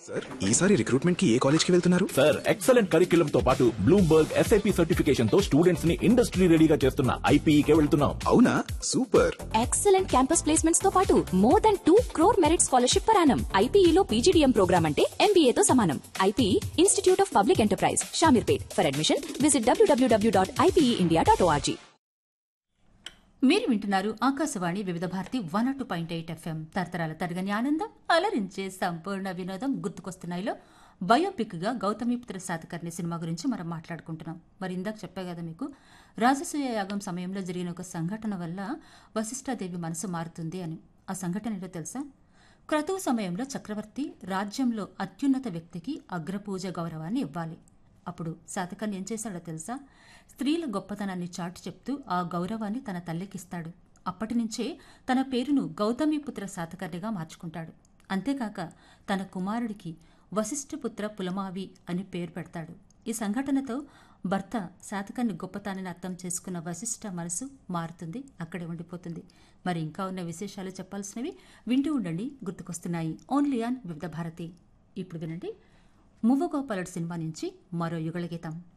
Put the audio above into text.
sir ఈసారి recruitment కి ఏ college కి వెళ్తున్నారు సార్ ఎక్సలెంట్ కరిక్యులం తో పాటు బ్లూంబర్గ్ ఎస్ఐపి సర్టిఫికేషన్ తో స్టూడెంట్స్ ని ఇండస్ట్రీ రెడీగా చేస్తున్న ఐపీఈకే వెళ్తున్నాం అవునా సూపర్ ఎక్సలెంట్ క్యాంపస్ ప్లేస్మెంట్స్ తో పాటు more than two crore merit scholarship పరానం ఐపీఈలో పీజీడీఎం ప్రోగ్రామ్ అంటే ఎంబీఏ తో సమానం IPE institute of public enterprise Shamirpet for admission visit డబ్ల్యూడబ్ల్యూడబ్ల్యూ dot IPE India dot ORG మీరు వింటున్నారు Akashvani Vividh Bharati one two point eight FM తరతరాల తరగని ఆనందం అలరించే సంపూర్ణ వినోదం గుర్తుకొస్తున్నాయిలో బయోపిక్గా గౌతమిపుత్ర సాతకర్ణి సినిమా గురించి మనం మాట్లాడుకుంటున్నాం మరి ఇందాక చెప్పా కదా మీకు రాజసూయ యాగం సమయంలో జరిగిన ఒక సంఘటన వల్ల వశిష్ఠాదేవి మనసు మారుతుంది అని ఆ సంఘటన ఏంటో తెలుసా క్రతువు సమయంలో చక్రవర్తి రాజ్యంలో అత్యున్నత వ్యక్తికి అగ్రపూజ గౌరవాన్ని ఇవ్వాలి అప్పుడు శాతకర్ణి ఏం చేశాడో తెలుసా స్త్రీల గొప్పతనాన్ని చాటు చెప్తూ ఆ గౌరవాన్ని తన తల్లికిస్తాడు అప్పటి నుంచే తన పేరును గౌతమిపుత్ర శాతకర్ణిగా మార్చుకుంటాడు అంతేకాక తన కుమారుడికి వశిష్ఠపుత్ర పులమావి అని పేరు పెడతాడు ఈ సంఘటనతో భర్త శాతకర్ణి గొప్పతనాన్ని అర్థం చేసుకున్న వశిష్ఠ మనసు మారుతుంది అక్కడే ఉండిపోతుంది మరి ఇంకా ఉన్న విశేషాలు చెప్పాల్సినవి వింటూ ఉండండి గుర్తుకొస్తున్నాయి ఓన్లీ ఆన్ వివిధ భారతి ఇప్పుడు వినండి మువ్వగోపాలుడు సినిమా నుంచి మరో యుగళ గీతం